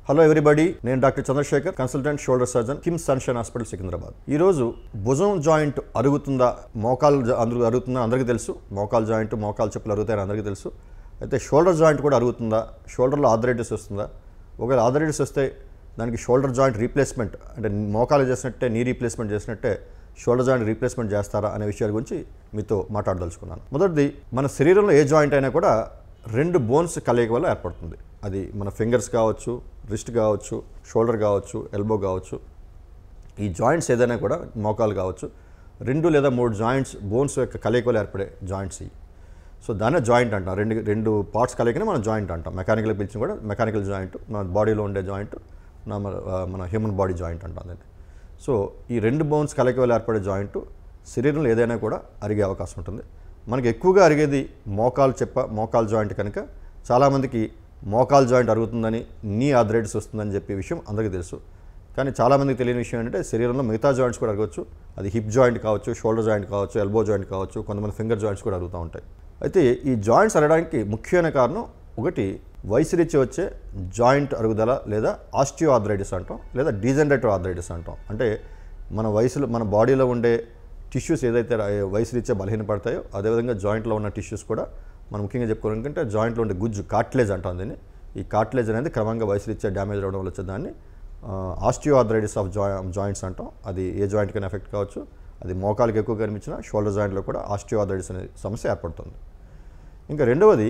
Hello everybody నేను doctor Chandrasekhar consultant shoulder surgeon KIMS sunshine hospital Secunderabad ఈ రోజు భుజం జాయింట్ అరుగుతుందా మోకాలు జా- అందరూ అరుగుతుందా అందరికీ తెలుసు మోకాలు జాయింట్ మోకాలు చెప్పులు అరుగుతాయని అందరికీ తెలుసు అయితే షోల్డర్ జాయింట్ కూడా అరుగుతుందా షోల్డర్లో ఆథరైటిస్ వస్తుందా ఒకవేళ ఆథరైటిస్ వస్తే దానికి షోల్డర్ జాయింట్ రీప్లేస్మెంట్ అంటే మోకాలు చేసినట్టే నీ రీప్లేస్మెంట్ చేసినట్టే షోల్డర్ జాయింట్ రీప్లేస్మెంట్ చేస్తారా అనే విషయాల గురించి మీతో మాట్లాడదలుచుకున్నాను మొదటిది మన శరీరంలో ఏ జాయింట్ అయినా కూడా రెండు బోన్స్ కలయిక వల్ల ఏర్పడుతుంది అది మన ఫింగర్స్ కావచ్చు రిస్ట్ కావచ్చు షోల్డర్ కావచ్చు ఎల్బో కావచ్చు ఈ జాయింట్స్ ఏదైనా కూడా మోకాలు కావచ్చు రెండు లేదా మూడు జాయింట్స్ బోన్స్ యొక్క కలయిక వల్ల ఏర్పడే జాయింట్స్ ఇవి సో దాన్నే జాయింట్ అంటాం రెండు రెండు పార్ట్స్ కలయికనే మనం జాయింట్ అంటాం మెకానికల్ పిలిచిన కూడా మెకానికల్ జాయింట్ మన బాడీలో ఉండే జాయింట్ మన మన హ్యూమన్ బాడీ జాయింట్ అంటాం దాన్ని సో ఈ రెండు బోన్స్ కలయిక వల్ల ఏర్పడే జాయింట్ శరీరంలో ఏదైనా కూడా అరిగే అవకాశం ఉంటుంది మనకి ఎక్కువగా అరిగేది మోకాలు చెప్ప మోకాలు జాయింట్ కనుక చాలామందికి మోకాలు జాయింట్ అరుగుతుందని నీ ఆథరైటిస్ వస్తుందని చెప్పే విషయం అందరికీ తెలుసు కానీ చాలామందికి తెలియని విషయం ఏంటంటే శరీరంలో మిగతా జాయింట్స్ కూడా అరగవచ్చు అది హిప్ జాయింట్ కావచ్చు షోల్డర్ జాయింట్ కావచ్చు ఎల్బో జాయింట్ కావచ్చు కొంతమంది ఫింగర్ జాయింట్స్ కూడా అరుగుతూ ఉంటాయి అయితే ఈ జాయింట్స్ అరగడానికి ముఖ్యమైన కారణం ఒకటి వయసు రీత్యా వచ్చే జాయింట్ అరుగుదల లేదా ఆస్టియో ఆథరైటిస్ అంటాం లేదా డీజనరేటివ్ ఆథరైటిస్ అంటాం అంటే మన వయసులో మన బాడీలో ఉండే టిష్యూస్ ఏదైతే రా- వయసు రీత్యా బలహీనపడతాయో అదేవిధంగా జాయింట్లో ఉన్న టిష్యూస్ కూడా మనం ముఖ్యంగా చెప్పుకోవాలంటే జాయింట్లో ఉండే గుజ్జు కార్ట్లేజ్ అంటాం దీన్ని ఈ కార్ట్లేజ్ అనేది క్రమంగా వయసు రీత్యా డ్యామేజ్ అవడం వల్ల వచ్చే దాన్ని ఆస్టియో ఆథరైటిస్ ఆఫ్ జాయి జాయింట్స్ అంటాం అది ఏ జాయింట్కైనా ఎఫెక్ట్ కావచ్చు అది మోకాలకు ఎక్కువ కనిపించిన షోల్డర్ జాయింట్లో కూడా ఆస్టియో ఆథరైటిస్ అనే సమస్య ఏర్పడుతుంది ఇంకా రెండవది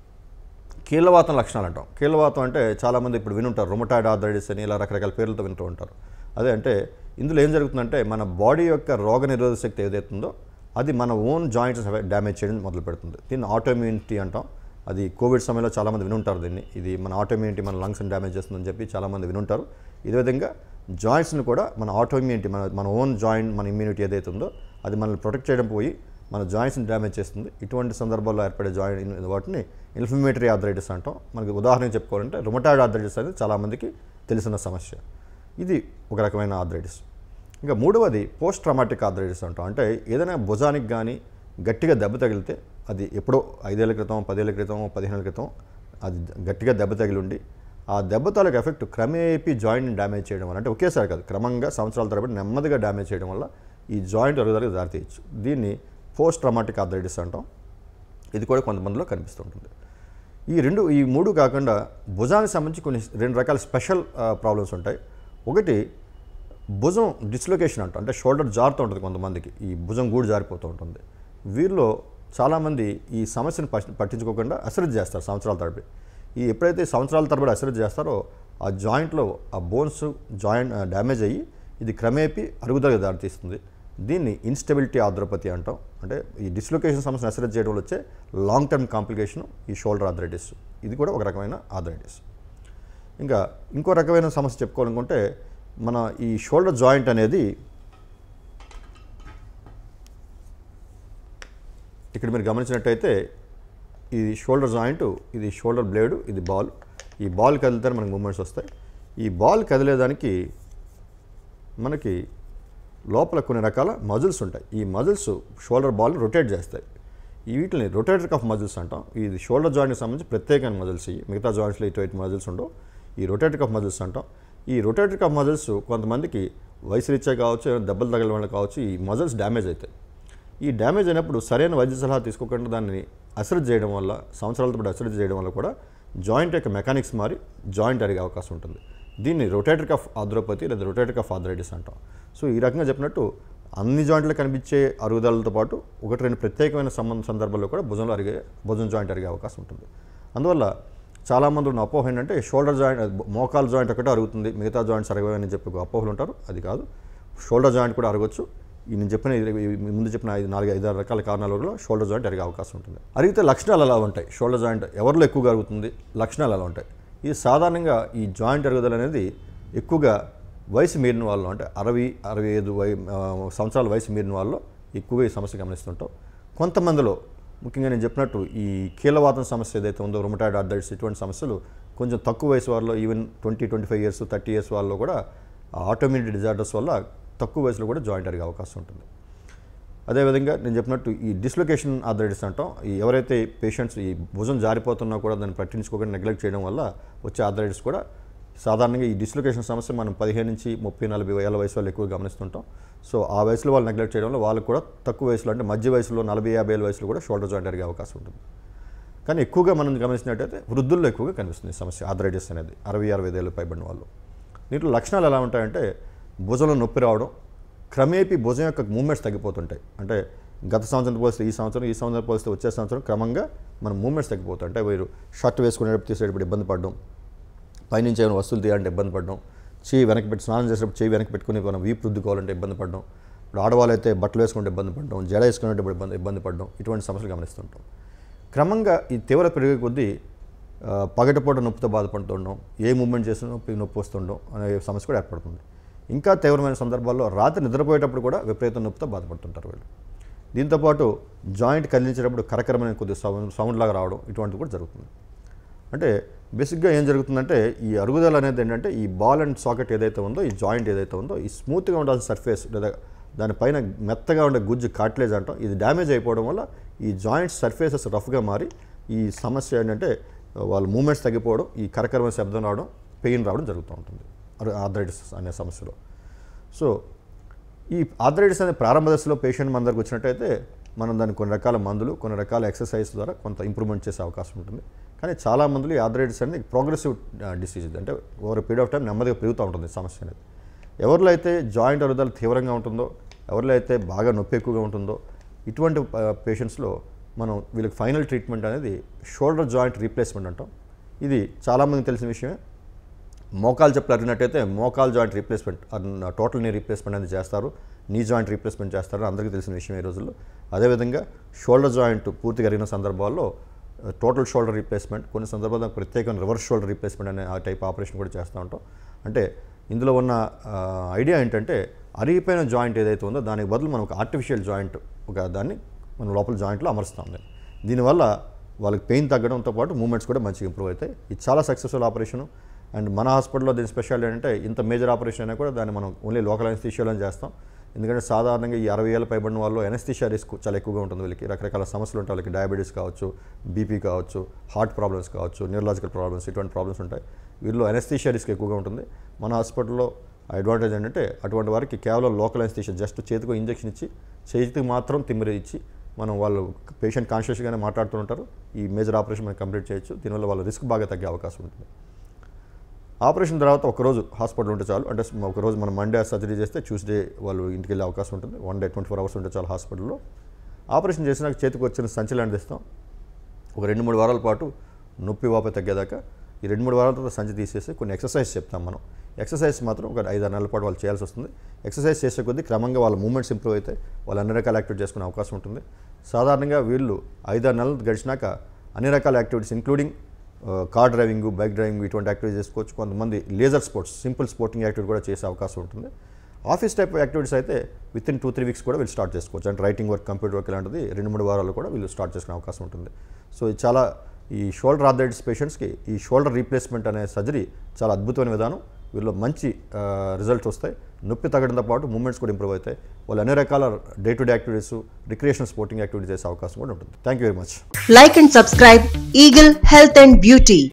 కీళ్ళవాతం లక్షణాలు అంటాం కీళ్ళవాతం అంటే చాలామంది ఇప్పుడు వినుంటారు రొమటాయిడ్ ఆథరైటిస్ అని ఇలా రకరకాల పేర్లతో వింటూ ఉంటారు అదే అంటే ఇందులో ఏం జరుగుతుందంటే మన బాడీ యొక్క రోగ నిరోధక శక్తి ఏదైతుందో అది మన ఓన్ జాయింట్స్ డ్యామేజ్ చేయడం మొదలు పెడుతుంది దీన్ని ఆటోమ్యూనిటీ అంటాం అది కోవిడ్ సమయంలో చాలామంది వినుంటారు దీన్ని ఇది మన ఆటోమ్యూనిటీ మన లంగ్స్ని డ్యామేజ్ చేస్తుందని చెప్పి చాలామంది వినుంటారు ఇదే విధంగా జాయింట్స్ని కూడా మన ఆటోమ్యూనిటీ మన మన ఓన్ జాయింట్ మన ఇమ్యూనిటీ ఏదైతే ఉందో అది మనల్ని ప్రొటెక్ట్ చేయడం పోయి మన జాయింట్స్ని డ్యామేజ్ చేస్తుంది ఇటువంటి సందర్భాల్లో ఏర్పడే జాయింట్ వాటిని ఇన్ఫ్లమేటరీ ఆథరైటిస్ అంటాం మనకి ఉదాహరణ చెప్పుకోవాలంటే రుమటాయిడ్ ఆథరైటిస్ అనేది చాలామందికి తెలిసిన సమస్య ఇది ఒక రకమైన ఆథరైటిస్ ఇంకా మూడవది పోస్ట్ ట్రామాటిక్ ఆథరైటిస్ అంటాం అంటే ఏదైనా భుజానికి కానీ గట్టిగా దెబ్బ తగిలితే అది ఎప్పుడో ఐదేళ్ల క్రితం పదేళ్ల క్రితం పదిహేనుల క్రితం అది గట్టిగా దెబ్బ తగిలి ఉండి ఆ దెబ్బ తాలూకు ఎఫెక్ట్ క్రమేపీ జాయింట్ని డ్యామేజ్ చేయడం వల్ల అంటే ఒకేసారి కాదు క్రమంగా సంవత్సరాల తరబడి నెమ్మదిగా డ్యామేజ్ చేయడం వల్ల ఈ జాయింట్ అరుగుదలకు దారితీయచ్చు దీన్ని పోస్ట్ ట్రామాటిక్ ఆథరైటిస్ అంటాం ఇది కూడా కొంతమందిలో కనిపిస్తుంటుంది ఈ రెండు ఈ మూడు కాకుండా భుజానికి సంబంధించి కొన్ని రెండు రకాల స్పెషల్ ప్రాబ్లమ్స్ ఉంటాయి ఒకటి భుజం డిస్లొకేషన్ అంట అంటే షోల్డర్ జారుతూ ఉంటుంది కొంతమందికి ఈ భుజం గూడు జారిపోతూ ఉంటుంది వీరిలో చాలామంది ఈ సమస్యను పట్టి- పట్టించుకోకుండా అశ్రద్ధ చేస్తారు సంవత్సరాల తరబడి ఈ ఎప్పుడైతే సంవత్సరాల తరబడి అశ్రద్ధ చేస్తారో ఆ జాయింట్లో ఆ బోన్స్ జాయింట్ డ్యామేజ్ అయ్యి ఇది క్రమేపీ అరుగుదలకు దారితీస్తుంది దీన్ని ఇన్స్టెబిలిటీ ఆర్థ్రోపతి అంటాం అంటే ఈ డిస్లొకేషన్ సమస్యను అశ్రద్ధ చేయడం వల్ల వచ్చే లాంగ్ టర్మ్ కాంప్లికేషన్ ఈ షోల్డర్ ఆథరైటిస్ ఇది కూడా ఒక రకమైన ఆథరైటిస్ ఇంకా ఇంకో రకమైన సమస్య చెప్పుకోవాలనుకుంటే మన ఈ షోల్డర్ జాయింట్ అనేది ఇక్కడ మీరు గమనించినట్టయితే ఇది షోల్డర్ జాయింట్ ఇది షోల్డర్ బ్లేడ్ ఇది బాల్ ఈ బాల్ కదిలితే మనకు మూమెంట్స్ వస్తాయి ఈ బాల్ కదిలేదానికి మనకి లోపల కొన్ని రకాల మజిల్స్ ఉంటాయి ఈ మజిల్స్ షోల్డర్ బాల్ రొటేట్ చేస్తాయి ఈ వీటిని రొటేటర్ కఫ్ మజిల్స్ అంటాం ఇది షోల్డర్ జాయింట్కి సంబంధించి ప్రత్యేకమైన మజిల్స్ ఇవి మిగతా జాయింట్స్లో ఇటువంటి మజిల్స్ ఉండవు ఈ రొటేటర్ కఫ్ మజిల్స్ అంటాం ఈ రొటేటర్ కఫ్ మజిల్స్ కొంతమందికి వయసు రీత్యా కావచ్చు ఏమైనా దెబ్బలు తగలడం వల్ల కావచ్చు ఈ మజిల్స్ డ్యామేజ్ అవుతాయి ఈ డ్యామేజ్ అయినప్పుడు సరైన వైద్య సలహా తీసుకోకుండా దాన్ని అశ్రద్ధ చేయడం వల్ల సంవత్సరాలతో పాటు అశ్రద్ధ చేయడం వల్ల కూడా జాయింట్ యొక్క మెకానిక్స్ మారి జాయింట్ అరిగే అవకాశం ఉంటుంది దీన్ని రొటేటర్ కఫ్ ఆథ్రోపతి లేదా రొటేటర్ కఫ్ ఆథరైటిస్ అంటాం సో ఈ రకంగా చెప్పినట్టు అన్ని జాయింట్లు కనిపించే అరుగుదలతో పాటు ఒకటి రెండు ప్రత్యేకమైన సంబంధ సందర్భాల్లో కూడా భుజంలో అరిగే భుజం జాయింట్ అరిగే అవకాశం ఉంటుంది అందువల్ల చాలామంది ఉన్న అపోహ ఏంటంటే షోల్డర్ జాయింట్ మోకాల్ జాయింట్ ఒకటే అరుగుతుంది మిగతా జాయింట్స్ అరగవని చెప్పి ఒక అపోహలు ఉంటారు అది కాదు షోల్డర్ జాయింట్ కూడా అరగొచ్చు ఈ నేను చెప్పిన ఇది- ఈ ముందు చెప్పిన ఐదు నాలుగు ఐదు ఆరు రకాల కారణాలలో షోల్డర్ జాయింట్ అరిగే అవకాశం ఉంటుంది అరిగితే లక్షణాలు ఎలా ఉంటాయి షోల్డర్ జాయింట్ ఎవరిలో ఎక్కువగా అరుగుతుంది లక్షణాలు ఎలా ఉంటాయి ఇది సాధారణంగా ఈ జాయింట్ అరుగుదల అనేది ఎక్కువగా వయసు మీరిన వాళ్ళు అంటే అరవై అరవై ఐదు వై ఆ, సంవత్సరాల వయసు మీరిన వాళ్ళు ఎక్కువగా ఈ సమస్య గమనిస్తుంటాం కొంతమందిలో ముఖ్యంగా నేను చెప్పినట్టు ఈ కీలవాతం సమస్య ఏదైతే ఉందో రొమటాయిడ్ ఆర్థరైటిస్ ఇటువంటి సమస్యలు కొంచెం తక్కువ వయసు వాళ్ళలో even twenty twenty five years thirty years వాళ్ళలో కూడా ఆటోమిక్ డిజార్డర్స్ వల్ల తక్కువ వయసులో కూడా జాయింట్ అరిగే అవకాశం ఉంటుంది అదేవిధంగా నేను చెప్పినట్టు ఈ డిస్లొకేషన్ ఆథరైటిస్ అంటాం ఈ ఎవరైతే పేషెంట్స్ ఈ భుజం జారిపోతున్నా కూడా దాన్ని పట్టించుకోకుండా నెగ్లెక్ట్ చేయడం వల్ల వచ్చే ఆథరైటిస్ కూడా సాధారణంగా ఈ డిస్లొకేషన్ సమస్య మనం పదిహేను నుంచి ముప్పై నలభై ఏళ్ళ వయసు వాళ్ళు ఎక్కువ గమనిస్తుంటాం సో ఆ వయసులో వాళ్ళు నెగ్లెక్ట్ చేయడం వల్ల వాళ్ళకు కూడా తక్కువ వయసులో అంటే మధ్య వయసులో నలభై యాభై ఏళ్ళ వయసులో కూడా షోల్డర్ జాయింట్ అరిగే అవకాశం ఉంటుంది కానీ ఎక్కువగా మనం గమనించినట్టయితే వృద్ధుల్లో ఎక్కువగా కనిపిస్తుంది ఈ సమస్య ఆథరైటిస్ అనేది అరవై అరవై ఐదేళ్ళు పైబడిన వాళ్ళు దీంట్లో లక్షణాలు ఎలా ఉంటాయంటే భుజంలో నొప్పి రావడం క్రమేపీ భుజం యొక్క మూమెంట్స్ తగ్గిపోతుంటాయి అంటే గత సంవత్సరం పోలిస్తే ఈ సంవత్సరం ఈ సంవత్సరం పోలిస్తే వచ్చే సంవత్సరం క్రమంగా మన మూమెంట్స్ తగ్గిపోతాయి అంటే వీరు షర్ట్ వేసుకునేటప్పుడు తీసేటప్పుడు ఇబ్బంది పడడం పైనుంచి ఏమైనా వస్తువులు తీయాలంటే ఇబ్బంది పడడం చేయి వెనక్కి పెట్టి స్నానం చేసేటప్పుడు చేయి వెనక్కి పెట్టుకుని మనం వీపు రుద్దుకోవాలంటే ఇబ్బంది పడడం ఇప్పుడు ఆడవాళ్ళు అయితే బట్టలు వేసుకుంటే ఇబ్బంది పడడం జడ వేసుకునేటప్పుడు ఇబ్బంది ఇబ్బంది పడడం ఇటువంటి సమస్యలు గమనిస్తుంటాం క్రమంగా ఈ తీవ్రత పెరిగే కొద్దీ ఆ, పగటిపూట నొప్పితో బాధపడుతుండడం ఏ మూమెంట్ చేసినా నొప్పి నొప్పి వస్తుండడం అనే సమస్య కూడా ఏర్పడుతుంది ఇంకా తీవ్రమైన సందర్భాల్లో రాత్రి నిద్రపోయేటప్పుడు కూడా విపరీత నొప్పితో బాధపడుతుంటారు వీళ్ళు దీంతోపాటు జాయింట్ కదిలించేటప్పుడు కరకరమైన కొద్ది సౌండ్ సౌండ్ లాగా రావడం ఇటువంటివి కూడా జరుగుతుంది అంటే బేసిక్గా ఏం జరుగుతుందంటే ఈ అరుగుదల అనేది ఏంటంటే ఈ బాల్ అండ్ సాకెట్ ఏదైతే ఉందో ఈ జాయింట్ ఏదైతే ఉందో ఈ స్మూత్గా ఉండాల్సిన సర్ఫేస్ లేదా దానిపైన మెత్తగా ఉండే గుజ్జు కాట్లేజ్ అంటాం ఇది డ్యామేజ్ అయిపోవడం వల్ల ఈ జాయింట్ సర్ఫేసెస్ రఫ్గా మారి ఈ సమస్య ఏంటంటే వాళ్ళ మూమెంట్స్ తగ్గిపోవడం ఈ కరకరమైన శబ్దం రావడం పెయిన్ రావడం జరుగుతూ ఉంటుంది ఆర్థరైటిస్ అనే సమస్యలో సో ఈ ఆర్థరైటిస్ అనే ప్రారంభ దశలో పేషెంట్ మన దగ్గరకు వచ్చినట్టయితే మనం దానికి కొన్ని రకాల మందులు కొన్ని రకాల ఎక్సర్సైజ్ ద్వారా కొంత ఇంప్రూవ్మెంట్ చేసే అవకాశం ఉంటుంది కానీ చాలా మందులు ఈ ఆర్థరైటిస్ అనేది ప్రోగ్రెసివ్ డిసీజ్ ఇది అంటే ఓవర్ పీరియడ్ ఆఫ్ టైం నెమ్మదిగా పెరుగుతూ ఉంటుంది ఈ సమస్య అనేది ఎవరిలో అయితే జాయింట్ అరుగుదల తీవ్రంగా ఉంటుందో ఎవరిలో అయితే బాగా నొప్పి ఎక్కువగా ఉంటుందో ఇటువంటి పేషెంట్స్లో మనం వీళ్ళకి ఫైనల్ ట్రీట్మెంట్ అనేది షోల్డర్ జాయింట్ రీప్లేస్మెంట్ అంటాం ఇది చాలామందికి తెలిసిన విషయమే మోకాలు చెప్పులు అరిగినట్టయితే మోకాల్ joint replacement total knee replacement అనేది చేస్తారు నీ జాయింట్ రీప్లేస్మెంట్ చేస్తారు అందరికీ తెలిసిన విషయం ఈ రోజుల్లో అదేవిధంగా షోల్డర్ జాయింట్ పూర్తిగా అరిగిన సందర్భాల్లో టోటల్ షోల్డర్ రీప్లేస్మెంట్ కొన్ని సందర్భాల్లో ప్రత్యేకమైన రివర్స్ షోల్డర్ రీప్లేస్మెంట్ అనే ఆ టైప్ ఆపరేషన్ కూడా చేస్తూ ఉంటాం అంటే ఇందులో ఉన్న ఆ, ఐడియా ఏంటంటే అరిగిపోయిన జాయింట్ ఏదైతే ఉందో దానికి బదులు మనం ఒక ఆర్టిఫిషియల్ జాయింట్ ఒక దాన్ని మనం లోపల జాయింట్లో అమరుస్తాం దాన్ని దీనివల్ల వాళ్ళకి పెయిన్ తగ్గడంతో పాటు మూమెంట్స్ కూడా మంచిగా ఇంప్రూవ్ అవుతాయి ఇది చాలా సక్సెస్ఫుల్ ఆపరేషను అండ్ మన హాస్పిటల్లో దీని స్పెషాలిటీ ఏంటంటే ఇంత మేజర్ ఆపరేషన్ అయినా కూడా దాన్ని మనం ఓన్లీ లోకల్ అనస్థీషియాలో చేస్తాం ఎందుకంటే సాధారణంగా ఈ అరవై ఏళ్ళ పైబడిన వాళ్ళు ఎనస్థీషియా రిస్క్ చాలా ఎక్కువగా ఉంటుంది వీళ్ళకి రకరకాల సమస్యలు ఉంటాయి వాళ్ళకి డయాబెటీస్ కావచ్చు బీపీ కావచ్చు హార్ట్ ప్రాబ్లమ్స్ కావచ్చు న్యూరలాజికల్ ప్రాబ్లమ్స్ ఇటువంటి ప్రాబ్లమ్స్ ఉంటాయి వీళ్ళు ఎనస్థీషియా రిస్క్ ఎక్కువగా ఉంటుంది మన హాస్పిటల్లో అడ్వాంటేజ్ ఏంటంటే అటువంటి వారికి కేవలం లోకల్ ఎనస్థీషియా జస్ట్ చేతికి ఇంజెక్షన్ ఇచ్చి చేతికి మాత్రం తిమ్మిరి ఇచ్చి మనం వాళ్ళు పేషెంట్ కాన్షియస్గానే మాట్లాడుతుంటారు ఈ మేజర్ ఆపరేషన్ మనం కంప్లీట్ చేయొచ్చు దీనివల్ల వాళ్ళ రిస్క్ బాగా తగ్గే అవకాశం ఉంటుంది ఆపరేషన్ తర్వాత ఒకరోజు హాస్పిటల్ ఉంటే చాలు అంటే ఒకరోజు మనం మండే సర్జరీ చేస్తే ట్యూస్డే వాళ్ళు ఇంటికి వెళ్ళే అవకాశం ఉంటుంది one day twenty four hours ఉంటే చాలు హాస్పిటల్లో ఆపరేషన్ చేసినాక చేతికి వచ్చిన సంచి లాంటిది ఇస్తాం ఒక రెండు మూడు వారాల పాటు నొప్పి వాప తగ్గేదాకా ఈ రెండు మూడు వారాల తర్వాత సంచి తీసేసి కొన్ని ఎక్సర్సైజ్ చెప్తాం మనం ఎక్సర్సైజ్ మాత్రం ఒక ఐదు ఆరు నెలల పాటు వాళ్ళు చేయాల్సి వస్తుంది ఎక్సర్సైజ్ చేసే కొద్దీ క్రమంగా వాళ్ళ మూమెంట్స్ ఇంప్రూవ్ అయితే వాళ్ళు అన్ని రకాల యాక్టివిటీ చేసుకునే అవకాశం ఉంటుంది సాధారణంగా వీళ్ళు ఐదారు నెలలు గడిచినాక అన్ని రకాల activities including car driving bike driving ఇటువంటి యాక్టివిటీస్ చేసుకోవచ్చు కొంతమంది leisure sports simple sporting activity కూడా చేసే అవకాశం ఉంటుంది ఆఫీస్ టైప్ యాక్టివిటీస్ అయితే within two three weeks కూడా వీళ్ళు స్టార్ట్ చేసుకోవచ్చు అంటే రైటింగ్ వర్క్ కంప్యూటర్ వర్క్ ఇలాంటిది రెండు మూడు వారాలు కూడా వీళ్ళు స్టార్ట్ చేసుకునే అవకాశం ఉంటుంది సో ఇది చాలా ఈ షోల్డర్ ఆర్థరైటిస్ పేషెంట్స్కి ఈ షోల్డర్ రీప్లేస్మెంట్ అనే సర్జరీ చాలా అద్భుతమైన విధానం వీళ్ళు మంచి రిజల్ట్స్ వస్తాయి నొప్పి తగ్గడంతో పాటు మూమెంట్స్ కూడా ఇంప్రూవ్ అవుతాయి వాళ్ళు అన్ని రకాల day to day activities recreation sporting activities చేసే అవకాశం కూడా ఉంటుంది thank you very much Like and subscribe Eagle Health and Beauty.